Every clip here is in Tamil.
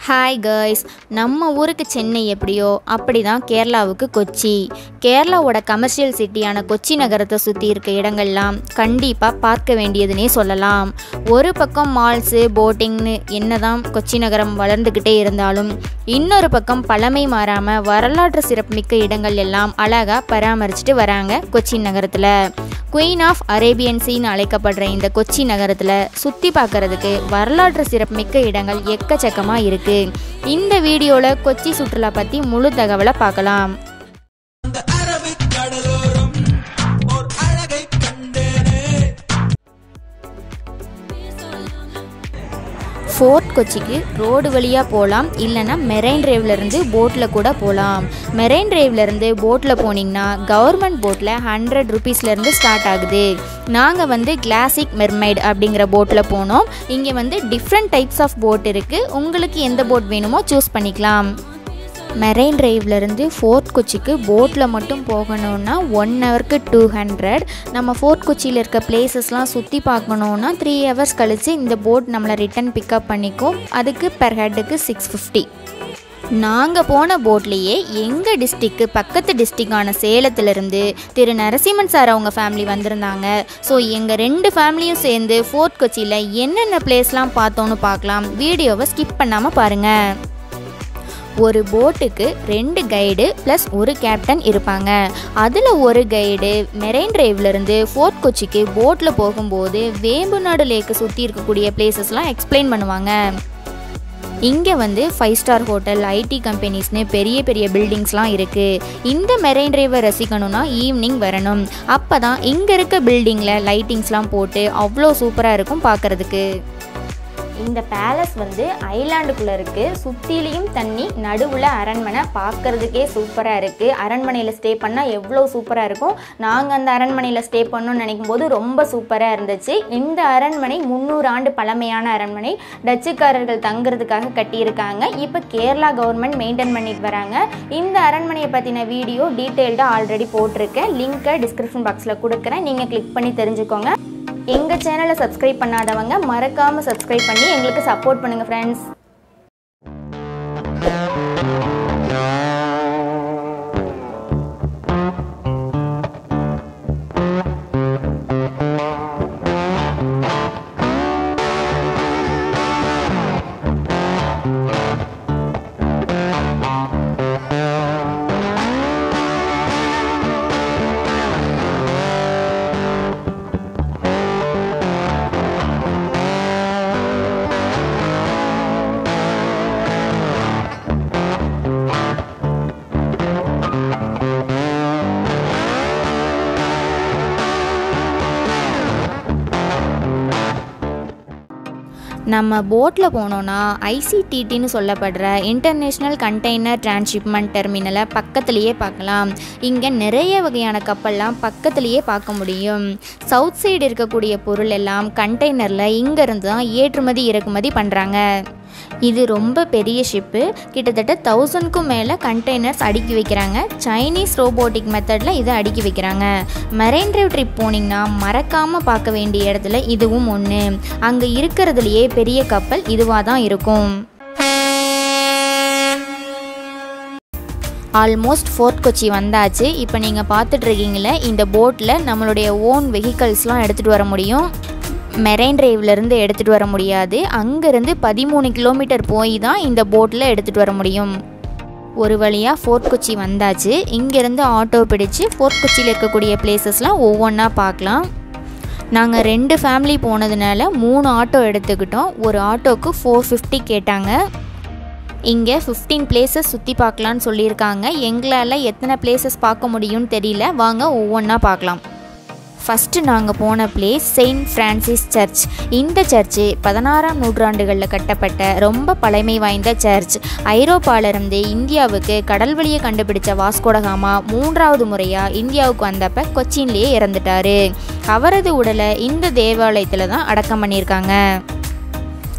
ஹாய் கேர்ள்ஸ் நம்ம ஊருக்கு சென்னை எப்படியோ அப்படி தான் கேரளாவுக்கு கொச்சி கேரளாவோட கமர்ஷியல் சிட்டியான கொச்சி நகரத்தை சுற்றி இருக்க இடங்கள்லாம் கண்டிப்பாக பார்க்க வேண்டியதுனே சொல்லலாம் ஒரு பக்கம் மால்ஸு போட்டிங்னு என்னதான் கொச்சி நகரம் வளர்ந்துக்கிட்டே இருந்தாலும் இன்னொரு பக்கம் பழமை மாறாமல் வரலாற்று சிறப்புமிக்க இடங்கள் எல்லாம் அழகாக பராமரிச்சுட்டு வராங்க கொச்சி நகரத்தில் குயின் ஆஃப் அரேபியன் சீன்னு அழைக்கப்படுற இந்த கொச்சி நகரத்தில் சுற்றி பார்க்கறதுக்கு வரலாற்று சிறப்புமிக்க இடங்கள் எக்கச்சக்கமாக இருக்குது இந்த வீடியோவில் கொச்சி சுற்றுலா பற்றி முழு தகவலை பார்க்கலாம் அந்த அரபிக் கடலோரம் ஓர் அழகை கண்டேனே ஃபோர்ட் கொச்சிக்கு ரோடு வழியாக போகலாம் இல்லைன்னா மெரைன் டிரைவ்லேருந்து போட்டில் கூட போகலாம் மெரைன் டிரைவ்லேருந்து போட்டில் போனீங்கன்னா கவர்மெண்ட் போட்டில் ஹண்ட்ரட் ருபீஸ்லேருந்து ஸ்டார்ட் ஆகுது நாங்கள் வந்து கிளாசிக் மெர்மைட் அப்படிங்கிற போட்டில் போனோம் இங்கே வந்து டிஃப்ரெண்ட் டைப்ஸ் ஆஃப் போட் இருக்குது உங்களுக்கு எந்த போட் வேணுமோ சூஸ் பண்ணிக்கலாம் மெரைன் டிரைவ்லேருந்து ஃபோர்ட் கொச்சிக்கு போட்டில் மட்டும் போகணுன்னா ஒன் ஹவருக்கு டூ ஹண்ட்ரட் நம்ம ஃபோர்ட் கொச்சியில் இருக்க பிளேசஸ்லாம் சுற்றி பார்க்கணுன்னா த்ரீ ஹவர்ஸ் கழித்து இந்த போட் நம்மளை ரிட்டன் பிக்கப் பண்ணிக்கும் அதுக்கு பெர் ஹெட்டுக்கு சிக்ஸ் ஃபிஃப்டி நாங்கள் போன போட்லேயே எங்கள் டிஸ்ட்ரிக்கு பக்கத்து டிஸ்ட்ரிக்டான சேலத்திலிருந்து திரு நரசிம்மன் சார் அவங்க ஃபேமிலி வந்திருந்தாங்க ஸோ எங்கள் ரெண்டு ஃபேமிலியும் சேர்ந்து ஃபோர்ட் கொச்சியில் என்னென்ன பிளேஸ்லாம் பார்த்தோன்னு பார்க்கலாம் வீடியோவை ஸ்கிப் பண்ணாமல் பாருங்கள் ஒரு போட்டுக்கு ரெண்டு கைடு ப்ளஸ் ஒரு கேப்டன் இருப்பாங்க அதில் ஒரு கைடு மெரைன் டிரைவ்லேருந்து ஃபோர்ட் கொச்சிக்கு போட்டில் போகும்போது வேம்புநாடு லேக்கு சுற்றி இருக்கக்கூடிய பிளேசஸ்லாம் எக்ஸ்பிளைன் பண்ணுவாங்க இங்கே வந்து ஃபைவ் ஸ்டார் ஹோட்டல் ஐடி கம்பெனிஸ்னு பெரிய பெரிய பில்டிங்ஸ்லாம் இருக்குது இந்த மெரைன் டிரைவை ரசிக்கணும்னா ஈவினிங் வரணும் அப்போ தான் இங்கே இருக்க பில்டிங்கில் லைட்டிங்ஸ்லாம் போட்டு அவ்வளோ சூப்பராக இருக்கும் பார்க்குறதுக்கு இந்த பேலஸ் வந்து ஐலாண்டுக்குள்ளே இருக்குது சுற்றிலையும் தண்ணி நடுவில் அரண்மனை பார்க்கறதுக்கே சூப்பராக இருக்குது அரண்மனையில் ஸ்டே பண்ணால் எவ்வளோ சூப்பராக இருக்கும் நாங்கள் அந்த அரண்மனையில் ஸ்டே பண்ணணும்னு நினைக்கும் போது ரொம்ப சூப்பராக இருந்துச்சு இந்த அரண்மனை முந்நூறு ஆண்டு பழமையான அரண்மனை டச்சுக்காரர்கள் தங்குறதுக்காக கட்டியிருக்காங்க இப்போ கேரளா கவர்மெண்ட் மெயின்டைன் பண்ணிட்டு வராங்க இந்த அரண்மனையை பற்றின வீடியோ டீட்டெயில்டாக ஆல்ரெடி போட்டிருக்கேன் லிங்க்கை டிஸ்கிரிப்ஷன் பாக்ஸில் கொடுக்குறேன் நீங்கள் கிளிக் பண்ணி தெரிஞ்சுக்கோங்க எங்கள் சேனலை சப்ஸ்கிரைப் பண்ணாதவங்க மறக்காமல் சப்ஸ்கிரைப் பண்ணி எங்களுக்கு சப்போர்ட் பண்ணுங்கள் ஃப்ரெண்ட்ஸ் நம்ம போட்டில் போனோன்னா ஐசிடிடின்னு சொல்லப்படுற இன்டர்நேஷ்னல் கண்டெய்னர் டிரான்ஸ்ஷிப்மெண்ட் டெர்மினலை பக்கத்துலேயே பார்க்கலாம் இங்கே நிறைய வகையான கப்பல்லாம் பக்கத்துலேயே பார்க்க முடியும் சவுத் சைடு இருக்கக்கூடிய பொருள் எல்லாம் கண்டெய்னரில் இங்கேருந்து தான் ஏற்றுமதி இறக்குமதி பண்ணுறாங்க இது ரொம்ப பெரிய ஷிப்பு கிட்டத்தட்ட தௌசண்ட்க்கும் மேலே கண்டெய்னர்ஸ் அடுக்கி வைக்கிறாங்க சைனீஸ் ரோபோட்டிக் மெத்தடில் இதை அடுக்கி வைக்கிறாங்க மெரைன் டிரைவ் ட்ரிப் போனீங்கன்னா மறக்காமல் பார்க்க வேண்டிய இடத்துல இதுவும் ஒன்று அங்கே இருக்கிறதுலையே பெரிய கப்பல் இதுவாக தான் இருக்கும் ஆல்மோஸ்ட் ஃபோர்ட் கொச்சி வந்தாச்சு இப்போ நீங்கள் பார்த்துட்ருக்கீங்களே இந்த போட்டில் நம்மளுடைய ஓன் வெஹிக்கல்ஸ்லாம் எடுத்துகிட்டு வர முடியும் மெரைன் டிரைவ்லேருந்து எடுத்துகிட்டு வர முடியாது அங்கேருந்து பதிமூணு கிலோமீட்டர் போய் தான் இந்த போட்டில் எடுத்துகிட்டு வர முடியும் ஒரு வழியாக ஃபோர்ட் கொச்சி வந்தாச்சு இங்கேருந்து ஆட்டோ பிடிச்சு ஃபோர்ட் கொச்சியில் இருக்கக்கூடிய பிளேசஸ்லாம் ஒவ்வொன்றா பார்க்கலாம் நாங்கள் ரெண்டு ஃபேமிலி போனதுனால மூணு ஆட்டோ எடுத்துக்கிட்டோம் ஒரு ஆட்டோக்கு ஃபோர் ஃபிஃப்டி கேட்டாங்க இங்கே ஃபிஃப்டீன் பிளேசஸ் சுற்றி பார்க்கலான்னு சொல்லியிருக்காங்க எங்களால் எத்தனை பிளேசஸ் பார்க்க முடியும்னு தெரியல வாங்க ஒவ்வொன்றா பார்க்கலாம் ஃபஸ்ட்டு நாங்கள் போன பிளேஸ் செயின்ட் ஃப்ரான்சிஸ் சர்ச் இந்த சர்ச்சு பதினாறாம் நூற்றாண்டுகளில் கட்டப்பட்ட ரொம்ப பழமை வாய்ந்த சர்ச் ஐரோப்பாவிலிருந்து இந்தியாவுக்கு கடல் வழியை கண்டுபிடிச்ச வாஸ்கோடகாமா மூன்றாவது முறையாக இந்தியாவுக்கு வந்தப்ப கொச்சின்லேயே இறந்துட்டாரு அவரது உடலை இந்த தேவாலயத்தில் தான் அடக்கம் பண்ணியிருக்காங்க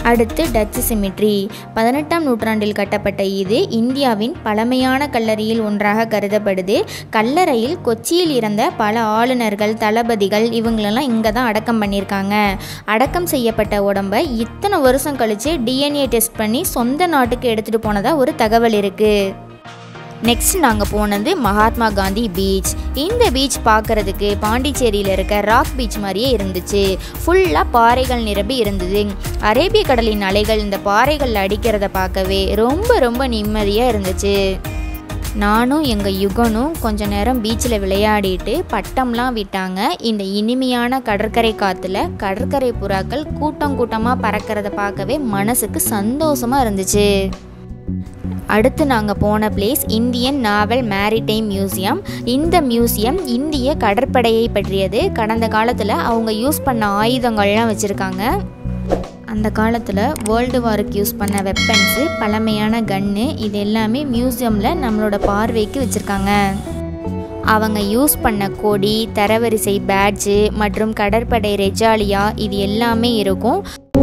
அடுத்து டச்சு சிமிட்ரி பதினெட்டாம் நூற்றாண்டில் கட்டப்பட்ட இது இந்தியாவின் பழமையான கல்லறையில் ஒன்றாக கருதப்படுது கல்லறையில் கொச்சியில் இருந்த பல ஆளுநர்கள் தளபதிகள் இவங்களெல்லாம் இங்கே தான் அடக்கம் பண்ணியிருக்காங்க அடக்கம் செய்யப்பட்ட உடம்பை இத்தனை வருஷம் கழித்து டிஎன்ஏ டெஸ்ட் பண்ணி சொந்த நாட்டுக்கு எடுத்துகிட்டு போனதாக ஒரு தகவல் இருக்குது நெக்ஸ்ட் நாங்கள் போனது மகாத்மா காந்தி பீச் இந்த பீச் பார்க்குறதுக்கு பாண்டிச்சேரியில் இருக்க ராக் பீச் மாதிரியே இருந்துச்சு ஃபுல்லாக பாறைகள் நிரம்பி இருந்தது அரேபிய கடலின் அலைகள் இந்த பாறைகளில் அடிக்கிறத பார்க்கவே ரொம்ப ரொம்ப நிம்மதியாக இருந்துச்சு நானும் எங்கள் யுகனும் கொஞ்ச நேரம் பீச்சில் விளையாடிட்டு பட்டம்லாம் விட்டாங்க இந்த இனிமையான கடற்கரை காற்றுல கடற்கரை புறாக்கள் கூட்டம் கூட்டமாக பறக்கிறத பார்க்கவே மனசுக்கு சந்தோஷமாக இருந்துச்சு அடுத்து நாங்கள் போன place Indian naval maritime museum இந்த மியூசியம் இந்திய கடற்படையை பற்றியது கடந்த காலத்தில் அவங்க யூஸ் பண்ண ஆயுதங்கள்லாம் வச்சுருக்காங்க அந்த காலத்தில் வேர்ல்டு வாருக்கு யூஸ் பண்ண வெப்பன்ஸு பழமையான கன்னு இது எல்லாமே மியூசியமில் நம்மளோட பார்வைக்கு வச்சுருக்காங்க அவங்க யூஸ் பண்ண கொடி தரவரிசை பேட்ஜு மற்றும் கடற்படை ரெஜாலியா இது எல்லாமே இருக்கும்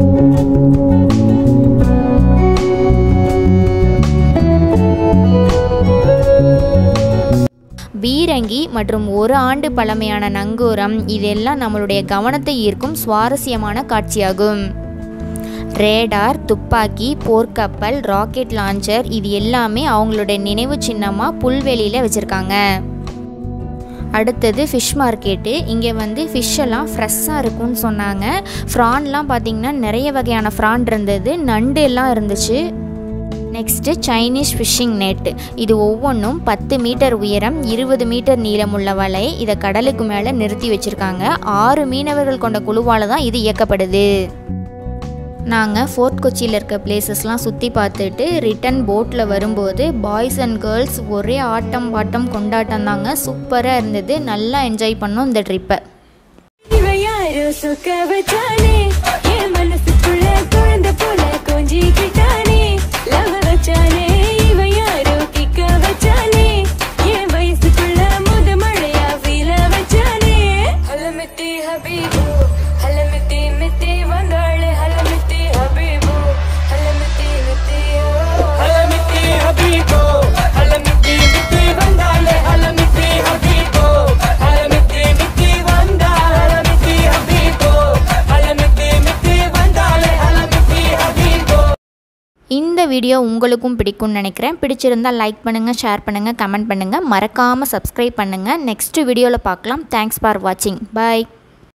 பீரங்கி மற்றும் ஒரு ஆண்டு பழமையான நங்கூரம் இதெல்லாம் நம்மளுடைய கவனத்தை ஈர்க்கும் சுவாரஸ்யமான காட்சியாகும் ரேடார் துப்பாக்கி போர்க்கப்பல் ராக்கெட் லான்ச்சர் இது எல்லாமே அவங்களுடைய நினைவு சின்னமாக புல்வெளியில் வச்சுருக்காங்க அடுத்தது ஃபிஷ் மார்க்கெட்டு இங்கே வந்து ஃபிஷ் எல்லாம் ஃப்ரெஷ்ஷாக இருக்கும்னு சொன்னாங்க ஃப்ரான்லாம் பார்த்திங்கன்னா நிறைய வகையான ஃப்ரான் இருந்தது நண்டு எல்லாம் இருந்துச்சு நெக்ஸ்ட்டு சைனீஸ் ஃபிஷ்ஷிங் நெட் இது ஒவ்வொன்றும் பத்து மீட்டர் உயரம் இருபது மீட்டர் நீளமுள்ள வலை இதை கடலுக்கு மேலே நிறுத்தி வச்சுருக்காங்க ஆறு மீனவர்கள் கொண்ட குழுவால் தான் இது இயக்கப்படுது நாங்கள் ஃபோர்ட் கொச்சியில் இருக்க பிளேசஸ்லாம் சுற்றி பார்த்துட்டு ரிட்டன் போட்டில் வரும்போது பாய்ஸ் அண்ட் கேர்ள்ஸ் ஒரே ஆட்டம் பாட்டம் கொண்டாட்டம் தாங்க சூப்பராக இருந்தது நல்லா என்ஜாய் பண்ணோம் இந்த ட்ரிப்பை இவ யாரோ சொக்க வச்சானே என் மனசுக்குள்ள குழந்தை போல கொஞ்சிக்கிட்டானே லவ வச்சானே இவ யாரோ கிக்க வச்சானே என் வயசுக்குள்ள முத மழையா வீல வச்சானே ஹலமித்தி ஹபீபு ஹலமித்தி மித்தி வந்தாளே ஹலமித்தி ஹபீபு ஹலமித்தி மித்தியோ ஹலமித்தி ஹபீபோ ஹலமித்தி மித்தி வந்தாலே ஹலமித்தி ஹபீபோ ஹலமித்தி மித்தி வந்தா ஹலமித்தி ஹபீபோ ஹலமித்தி மித்தி வந்தாலே ஹலமித்தி ஹபீபோ இந்த வீடியோ உங்களுக்கும் பிடிக்கும்னு நினைக்கிறேன் பிடிச்சிருந்தால் லைக் பண்ணுங்கள் ஷேர் பண்ணுங்கள் கமெண்ட் பண்ணுங்கள் மறக்காமல் சப்ஸ்கிரைப் பண்ணுங்கள் நெக்ஸ்ட் வீடியோவில் பார்க்கலாம் தேங்க்ஸ் ஃபார் வாட்சிங் பாய்